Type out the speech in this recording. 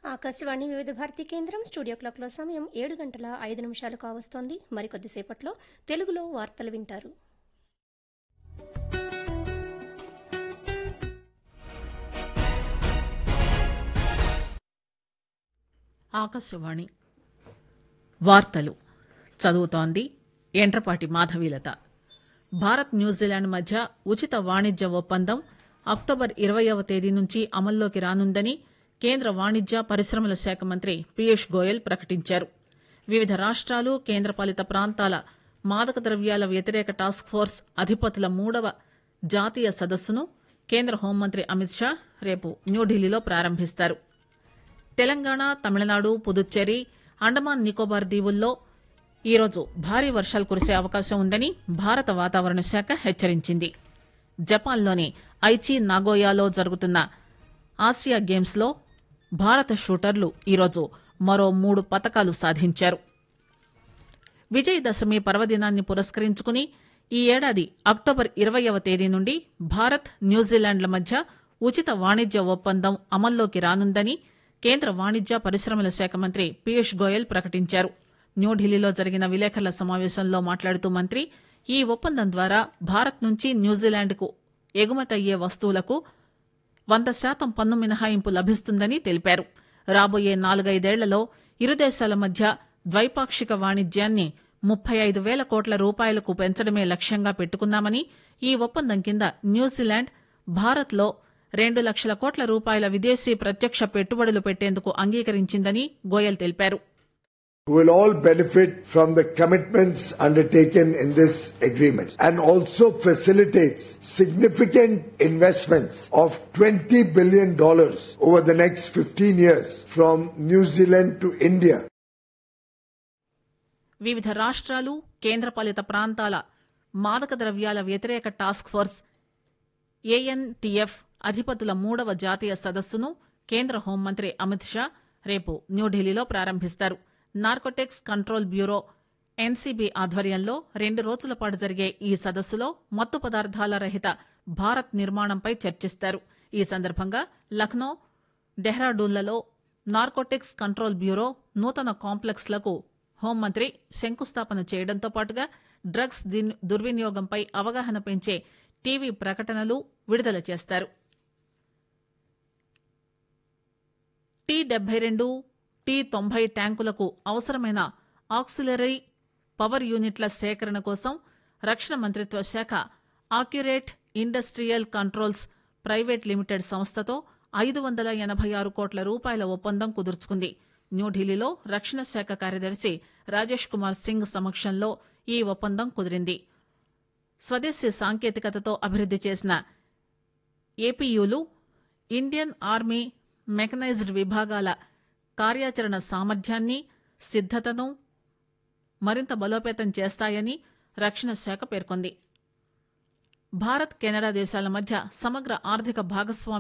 ఆకాశవాణి వివిధ భారతి కేంద్రం స్టూడియో క్లాక్లో సమయం ఏడు గంటల ఐదు నిమిషాలు కావస్తోంది మరికొద్దిసేపట్లో తెలుగులో వార్తలు వింటారు ఆకాశవాణి వార్తలు చదువుతోంది ఎండ్రపాటి మాధవీలత భారత్ న్యూజిలాండ్ మధ్య ఉచిత వాణిజ్య ఒప్పందం అక్టోబర్ ఇరవయవ తేదీ నుంచి అమల్లోకి రానుందని కేంద్ర వాణిజ్య పరిశ్రమల శాఖ మంత్రి పీయూష్ గోయల్ ప్రకటించారు వివిధ రాష్ట్రాలు కేంద్రపాలిత ప్రాంతాల మాదక ద్రవ్యాల వ్యతిరేక టాస్క్ ఫోర్స్ అధిపతుల మూడవ జాతీయ సదస్సును కేంద్ర హోంమంత్రి అమిత్ షా రేపు న్యూఢిల్లీలో ప్రారంభిస్తారు తెలంగాణ తమిళనాడు పుదుచ్చేరి అండమాన్ నికోబార్ దీవుల్లో ఈరోజు భారీ వర్షాలు కురిసే అవకాశం ఉందని భారత వాతావరణ శాఖ హెచ్చరించింది జపాన్లోని ఐచి నాగోయాలో జరుగుతున్న ఆసియా గేమ్స్లో భారత షూటర్లు ఈరోజు మరో మూడు పతకాలు సాధించారు విజయదశమి పర్వదినాన్ని పురస్కరించుకుని ఈ ఏడాది అక్టోబర్ ఇరవయవ తేదీ నుండి భారత్ న్యూజిలాండ్ల మధ్య ఉచిత వాణిజ్య ఒప్పందం అమల్లోకి రానుందని కేంద్ర వాణిజ్య పరిశ్రమల శాఖ మంత్రి పీయూష్ గోయల్ ప్రకటించారు న్యూఢిల్లీలో జరిగిన విలేకరుల సమావేశంలో మాట్లాడుతూ మంత్రి ఈ ఒప్పందం ద్వారా భారత్ నుంచి న్యూజిలాండ్కు ఎగుమతయ్యే వస్తువులకు వంద శాతం పన్ను మినహాయింపు లభిస్తుందని తెలిపారు రాబోయే నాలుగైదేళ్లలో ఇరు దేశాల మధ్య ద్వైపాక్షిక వాణిజ్యాన్ని ముప్పై ఐదు వేల కోట్ల రూపాయలకు పెంచడమే లక్ష్యంగా పెట్టుకున్నామని ఈ ఒప్పందం కింద న్యూజిలాండ్ భారత్లో రెండు లక్షల కోట్ల రూపాయల విదేశీ ప్రత్యక్ష పెట్టుబడులు పెట్టేందుకు అంగీకరించిందని గోయల్ తెలిపారు who will all benefit from the commitments undertaken in this agreement and also facilitates significant investments of $20 billion over the next 15 years from New Zealand to India. వివిధ రాష్ట్రాలు కేంద్రపాలిత ప్రాంతాల మాదక ద్రవ్యాల వ్యతిరేక టాస్క్ ఫోర్స్ ఏఎన్టీఎఫ్ అధిపతుల మూడవ జాతీయ సదస్సును కేంద్ర హోంమంత్రి అమిత్ షా రేపు న్యూఢిల్లీలో ప్రారంభిస్తారు నార్కోటెక్స్ కంట్రోల్ బ్యూరో ఎన్సీబీ ఆధ్వర్యంలో రెండు రోజుల పాటు జరిగే ఈ సదస్సులో మత్తు పదార్థాల రహిత భారత్ నిర్మాణంపై చర్చిస్తారు ఈ సందర్భంగా లక్నో డెహ్రాడూన్లలో నార్కోటిక్స్ కంట్రోల్ బ్యూరో నూతన కాంప్లెక్స్లకు హోంమంత్రి శంకుస్థాపన చేయడంతో పాటుగా డ్రగ్స్ దిన్- దుర్వినియోగంపై అవగాహన పెంచే టీవీ ప్రకటనలు విడుదల చేస్తారు టీ డెబ్బై రెండు టీ తొంభై ట్యాంకులకు అవసరమైన ఆక్సిలరీ పవర్ యూనిట్ల సేకరణ కోసం రక్షణ మంత్రిత్వ శాఖ accurate industrial controls private limited సంస్థతో ఐదు వందల ఎనభై ఆరు కోట్ల రూపాయల ఒప్పందం కుదుర్చుకుంది న్యూఢిల్లీలో రక్షణ శాఖ కార్యదర్శి రాజేష్ కుమార్ సింగ్ సమక్షంలో ఈ ఒప్పందం కుదిరింది స్వదేశీ సాంకేతికతతో అభివృద్ది చేసిన ఏపీయూలు ఇండియన్ ఆర్మీ మెకనైజ్డ్ విభాగాల కార్యాచరణ సామర్థ్యాన్ని సిద్దతను మరింత బలోపేతం చేస్తాయని రక్షణ శాఖ పేర్కొంది భారత్ కెనడా దేశాల మధ్య సమగ్ర ఆర్థిక భాగస్వామ్య